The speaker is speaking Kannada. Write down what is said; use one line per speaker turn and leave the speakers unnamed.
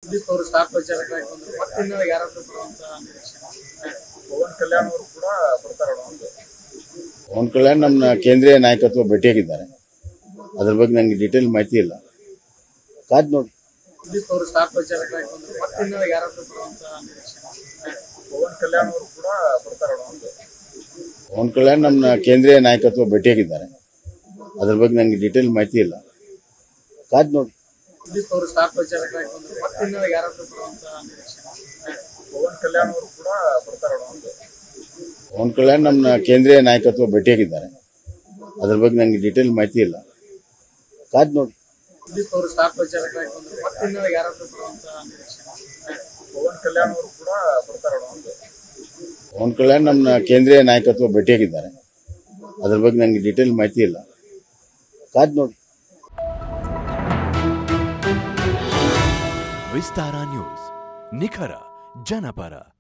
ಸುದೀಪ್ ಅವರು ಸ್ಟಾರ್ ಪ್ರಚಾರಕರಾಗಿ ಬಂದ್ರು ಮತ್ತಿನ್ನ ಯಾರಾದ್ರೂ ಬರುವಂತ ನಿರೀಕ್ಷೆ
ಪವನ್ ಕಲ್ಯಾಣ್ ಅವರು ಕೂಡ ಬರ್ತಾರಣ ಅಂತ
ಪವನ್ ಕಲ್ಯಾಣ್ ನಮ್ಮ ಕೇಂದ್ರೀಯ ನಾಯಕತ್ವ ಭೇಟಿಯಾಗಿದ್ದಾರೆ ಅದ್ರ ಬಗ್ಗೆ ನನಗೆ ಡೀಟೇಲ್ ಮಾಹಿತಿ ಇಲ್ಲ ಕಾದ್ ನೋಡಿ
ಸುದೀಪ್ ಅವರು ಸ್ಟಾರ್ ಪ್ರಚಾರಕರಾಗಿ ಬಂದ್ರು ಮತ್ತಿನ್ನ ಯಾರಾದ್ರೂ ಬರುವಂತ ನಿರೀಕ್ಷೆ
ಪವನ್ ಕಲ್ಯಾಣ್ ಅವರು ಕೂಡ ಬರ್ತಾರಣ ಅಂತ
ಪವನ್ ಕಲ್ಯಾಣ್ ನಮ್ಮ ಕೇಂದ್ರೀಯ ನಾಯಕತ್ವ ಭೇಟಿಯಾಗಿದ್ದಾರೆ ಅದ್ರ ಬಗ್ಗೆ ನನಗೆ ಡೀಟೇಲ್ ಮಾಹಿತಿ ಇಲ್ಲ ಕಾದ್ ನೋಡಿ
ಸುದೀಪ್ ಅವರು ಸ್ಟಾರ್ ಪ್ರಚಾರಕರಾಗಿ ಬಂದ್ರು ಮತ್ತಿನ್ನ ಯಾರಾದ್ರೂ ಬರುವಂತ ನಿರೀಕ್ಷೆ
ಪವನ್ ಕಲ್ಯಾಣ್ ಅವರು ಕೂಡ ಬರ್ತಾರಣ ಅಂತ
ಪವನ್ ಕಲ್ಯಾಣ್ ನಮ್ಮ ಕೇಂದ್ರೀಯ ನಾಯಕತ್ವ ಭೇಟಿಯಾಗಿದ್ದಾರೆ ಅದ್ರ ಬಗ್ಗೆ ನನಗೆ ಡೀಟೇಲ್ ಮಾಹಿತಿ ಇಲ್ಲ ಕಾದ್ ನೋಡಿ
ಸುದೀಪ್ ಅವರು ಸ್ಟಾರ್ ಪ್ರಚಾರಕರಾಗಿ ಬಂದ್ರು ಮತ್ತಿನ್ನ ಯಾರಾದ್ರೂ ಬರುವಂತ ನಿರೀಕ್ಷೆ
ಪವನ್ ಕಲ್ಯಾಣ್ ಅವರು ಕೂಡ ಬರ್ತಾರಣ ಅಂತ
ಪವನ್ ಕಲ್ಯಾಣ್ ನಮ್ಮ ಕೇಂದ್ರೀಯ ನಾಯಕತ್ವ ಭೇಟಿಯಾಗಿದ್ದಾರೆ ಅದ್ರ ಬಗ್ಗೆ ನನಗೆ ಡೀಟೇಲ್ ಮಾಹಿತಿ ಇಲ್ಲ ಕಾದ್ ನೋಡಿ
ವಿಸ್ತಾರ ನ್ಯೂಸ್ ನಿಖರ ಜನಪರ